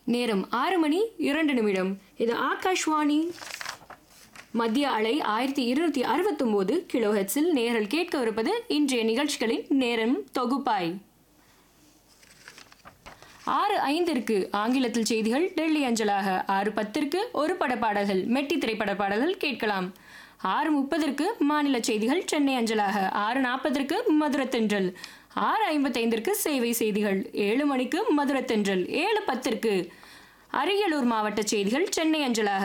நேரம் ஆறு மணி இரண்டு நிமிடம் இது ஆகாஷ்வாணி மத்திய அலை ஆயிரத்தி இருநூத்தி அறுபத்தொம்போது கிலோ ஹெட்ஸில் நேரல் கேட்கவிருப்பது இன்றைய நிகழ்ச்சிகளின் நேரம் தொகுப்பாய் ஆறு ஐந்திற்கு ஆங்கிலத்தில் செய்திகள் டெல்லி அஞ்சலாக ஆறு பத்திற்கு ஒரு படப்பாடல்கள் மெட்டி திரைப்பட பாடல்கள் கேட்கலாம் ஆறு முப்பதற்கு மாநில செய்திகள் சென்னை அஞ்சலாக ஆறு நாற்பதற்கு மதுரத்தென்றல் ஆறு ஐம்பத்தைந்திற்கு சேவை செய்திகள் ஏழு மணிக்கு மதுரத்தென்றல் ஏழு பத்திற்கு அரியலூர் மாவட்ட செய்திகள் சென்னை அஞ்சலாக